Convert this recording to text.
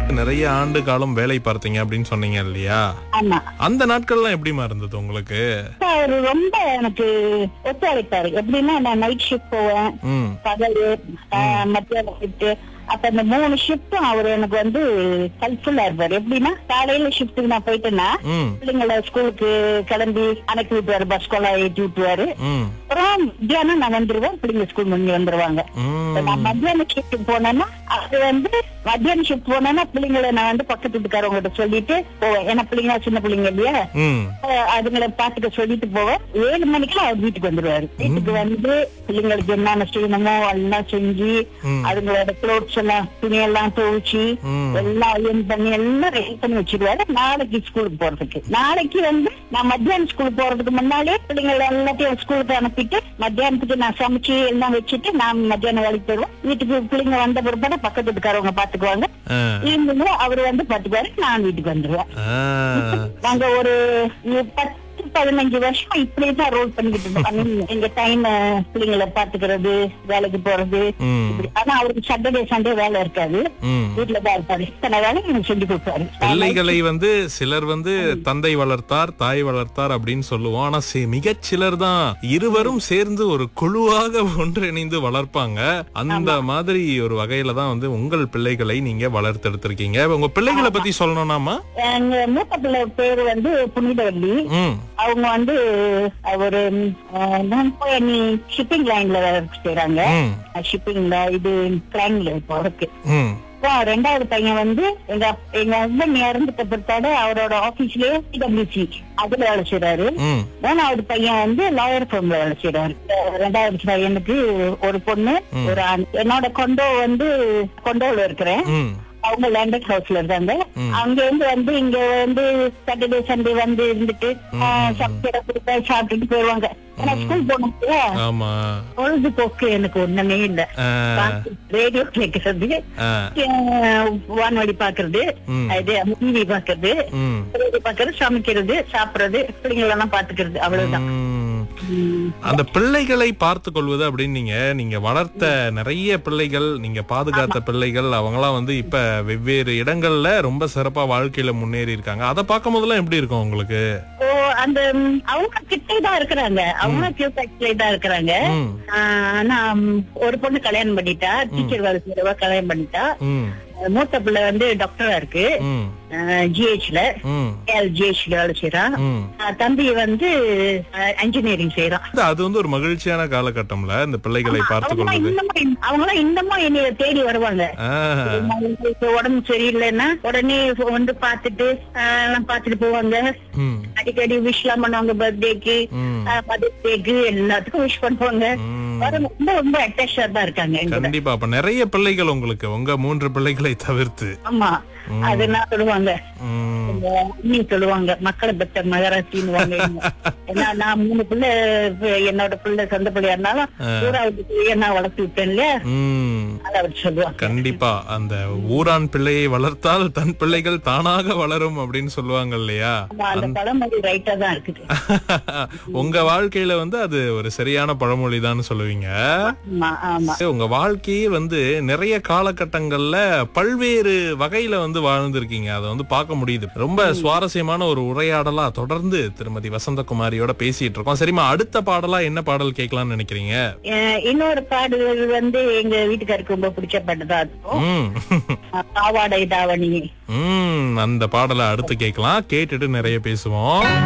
நிறைய ஆண்டு காலம் வேலை பார்த்தீங்க அப்படின்னு சொன்னீங்க இல்லையா ஆமா அந்த நாட்கள்லாம் எப்படிமா இருந்தது உங்களுக்கு அவரு ரொம்ப எனக்கு ஒத்துழைப்பாரு எப்படின்னா நான் நைட் ஷிஃப்ட் போவேன் ம் பகல் மத்தியானம் ஷிஃப்ட் அப்ப இந்த மூணு ஷிஃப்டும் அவர் எனக்கு வந்து ஹெல்ப்ஃபுல்லா இருப்பாரு எப்படின்னா காலையில ஷிஃப்ட்டுக்கு நான் போயிட்டேன்னா ம் பிள்ளைங்களை ஸ்கூலுக்கு கிளம்பி அனுப்பி விட்டுவாரு பஸ் கொள்ள ஏற்றி விட்டுவாரு ம் அப்புறம் மத்தியானம் நான் வந்துருவேன் பிள்ளைங்க ஸ்கூல் முடிஞ்சு வந்துருவாங்க இப்ப ம் நான் மத்தியானம் ஷிஃப்ட் போனேன்னா அது வந்து மத்தியானம் ஷிஃப்ட் போனேன்னா பிள்ளைங்களை நான் வந்து பக்கத்து வீட்டுக்காரவங்க கிட்ட சொல்லிட்டு போவேன் ஏன்னா பிள்ளைங்க சின்ன பிள்ளைங்க இல்லையா ம் அஹ் அதுங்களை பாத்துக்க சொல்லிட்டு போவேன் ஏழு மணிக்கு அவர் வீட்டுக்கு வந்துருவாரு வீட்டுக்கு வந்து பிள்ளைங்களுக்கு என்னென்ன செய்யணுமோ எல்லாம் செஞ்சு ம். அதுங்களோட க்ளோத்ஸ் எல்லாம் துணியெல்லாம் துவைச்சு ம். எல்லாம் அயன் பண்ணி எல்லாம் ரெடி பண்ணி வச்சிருவாரு நாளைக்கு ஸ்கூலுக்கு போறதுக்கு நாளைக்கு வந்து நான் மத்தியானம் ஸ்கூலுக்கு போறதுக்கு முன்னாலே பிள்ளைங்களை எல்லாத்தையும் ஸ்கூலுக்கு அனுப்பிட்டு மத்தியானத்துக்கு நான் சமைச்சு எல்லாம் வச்சுட்டு நான் மத்தியானம் வேலைக்கு போயிடுவேன் வீட்டுக்கு பிள்ளைங்க வந்த பிற்பாடு பக்கத்து வீட்டுக்காரவங்க பாத்துக்குவாங்க ஆ. ஈவினிங்ல அவரு வந்து பாத்துக்குவாரு நான் வீட்டுக்கு வந்துருவேன் ஆ. நாங்க ஒரு பத்து பதினஞ்சு வருஷம் இப்படிதான் ரோல் பண்ணிக்கிட்டு இருந்தோம் எங்க டைம் பிள்ளைங்களை பாத்துக்கிறது வேலைக்கு போறது ம். இப்படி ஆனா அவருக்கு சாட்டர்டே சண்டே வேலை இருக்காது ம். வீட்டுல தான் இருப்பாரு இத்தனை வேலையும் எனக்கு செஞ்சு கொடுப்பாரு பிள்ளைகளை வந்து சிலர் வந்து தந்தை வளர்த்தார் தாய் வளர்த்தார் அப்படின்னு சொல்லுவோம் ஆனா சி- மிகச் சிலர் தான் இருவரும் சேர்ந்து ஒரு குழுவாக ஒன்றிணைந்து வளர்ப்பாங்க அந்த மாதிரி ஒரு வகையில தான் வந்து உங்கள் பிள்ளைகளை நீங்க வளர்த்தெடுத்திருக்கீங்க உங்க பிள்ளைகளை பத்தி சொல்லணும்னாமா எங்க மூத்த பிள்ளை பேரு வந்து புனிதவல்லி ம் அவங்க வந்து ஒரு ஷிப்பிங் லைன்ல செய்யறாங்க ம் ஷிப்பிங்ல இது கிளைன்ல இப்போ இருக்கு ம் அப்புறம் ரெண்டாவது பையன் வந்து எங்க அப்- எங்க ஹஸ்பண்ட் இறந்துட்ட பிற்பாடு அவரோட ஆபீஸ்லயே பிடபிள்யூசி அதுல வேலை செய்யறாரு ம் மூணாவது பையன் வந்து லாயர் ஃபார்ம்ல வேலை செய்யறாரு அஹ் ரெண்டாவது பையனுக்கு ஒரு பொண்ணு ஒரு ஆண் என்னோட கொண்டோ வந்து கொண்டோல இருக்கிறேன் ம் அவங்க லேண்டட் ஹவுஸ்ல இருக்காங்க அங்க இருந்து வந்து இங்க வந்து சாட்டர்டே சண்டே வந்து இருந்துட்டு சாப்பிட கொடுத்தா சாப்பிட்டுட்டு போயிருவாங்க ஆனா ஸ்கூல் போனப்போ ஆமா பொழுதுபோக்கு எனக்கு ஒண்ணுமே இல்ல ஆ, ரேடியோ கேட்கறது ஆ, அஹ் வானொலி பாக்குறது ம். இது டிவி பாக்குறது ம் ரேடியோ பாக்குறது சமைக்கிறது சாப்பிடுறது பிள்ளைங்களெல்லாம் பாத்துக்கிறது அவ்வளவுதான் ம். ம். அந்த பிள்ளைகளை பார்த்து கொள்வது அப்படின்னு நீங்க நீங்க வளர்த்த நிறைய பிள்ளைகள் நீங்க பாதுகாத்த பிள்ளைகள் அவங்கலாம் வந்து இப்ப வெவ்வேறு இடங்கள்ல ரொம்ப சிறப்பா வாழ்க்கையில முன்னேறி இருக்காங்க அதை பார்க்கும் போதெல்லாம் எப்படி இருக்கும் உங்களுக்கு ஓ அந்த ம், அவங்க கிட்டே தான் இருக்கிறாங்க அவங்க கியூபேக்ஸ்ல தான் இருக்கிறாங்க ம், ஆஹ் ஆனா ம், ஒரு பொண்ணு கல்யாணம் பண்ணிட்டா டீச்சர் வேலை செய்யறவ கல்யாணம் பண்ணிட்டா ம், மூத்த பிள்ளை வந்து டாக்டரா இருக்கு ம், ஜிஹெச்ல ம், ஜிஹெச்ல வேலை செய்யறான் ம். ஆஹ் தம்பி வந்து இன்ஜினியரிங் செய்யறான் இது அது வந்து ஒரு மகிழ்ச்சியான காலகட்டம்ல இந்த பிள்ளைகளை பார்த்து அவங்க கொள்வது இன்னமும் அவங்களாம் இன்னமும் என்னைய தேடி வருவாங்க ஆ, அவங்களுக்கு உடம்பு சரியில்லைன்னா உடனே வந்து பாத்துட்டு ஆஹ் எல்லாம் பாத்துட்டு போவாங்க ம், அடிக்கடி விஷ் எல்லாம் பண்ணுவாங்க பர்த்டேக்கு ம், மதர்ஸ் டேக்கு எல்லாத்துக்கும் விஷ் பண்ணுவாங்க ம். வரும் ரொம்ப ரொம்ப அட்டாச்சா தான் இருக்காங்க எங்க கூட. கண்டிப்பா அப்ப நிறைய பிள்ளைகள் உங்களுக்கு உங்க மூன்று பிள்ளைகளை தவிர்த்து ஆமா அது நான் சொல்லுவாங்க ம், இந்த அண்ணி சொல்லுவாங்க மக்களை பெற்ற மகராட்சின்னு ஏன்னா நான் மூணு பிள்ளை இப்ப என்னோட பிள்ளை சொந்த பிள்ளையா இருந்தாலும் ஊராவுக்கு பிள்ளைய நான் வளர்த்து விட்டேன் இல்லையா ம். அதை அவர் சொல்லுவாங்க கண்டிப்பா அந்த ஊரான் பிள்ளையை வளர்த்தால் தன் பிள்ளைகள் தானாக வளரும் அப்படின்னு சொல்லுவாங்க இல்லையா ஆமா, அந்த பழமொழி ரைட்டா தான் இருக்குது உங்க வாழ்க்கையில வந்து அது ஒரு சரியான பழமொழி தான் சொல்லுவீங்க ஆமா ஆமா உங்க வாழ்க்கையே வந்து நிறைய காலகட்டங்கள்ல பல்வேறு வகையில வந்து வாழ்ந்திருக்கீங்க அதை வந்து பார்க்க முடியுது ரொம்ப சுவாரஸ்யமான ஒரு உரையாடலா தொடர்ந்து திருமதி வசந்தகுமாரியோட பேசிட்டு இருக்கோம் சரிம்மா அடுத்த பாடலா என்ன பாடல் கேட்கலாம்னு நினைக்கிறீங்க அஹ் இன்னொரு பாடல் வந்து எங்க வீட்டுக்காருக்கு ரொம்ப பிடிச்ச பாட்டு தான் இருக்கும் ம் அஹ் பாவாடை தாவணி ம் அந்த பாடலை அடுத்து கேட்கலாம் கேட்டுட்டு நிறைய பேசுவோம்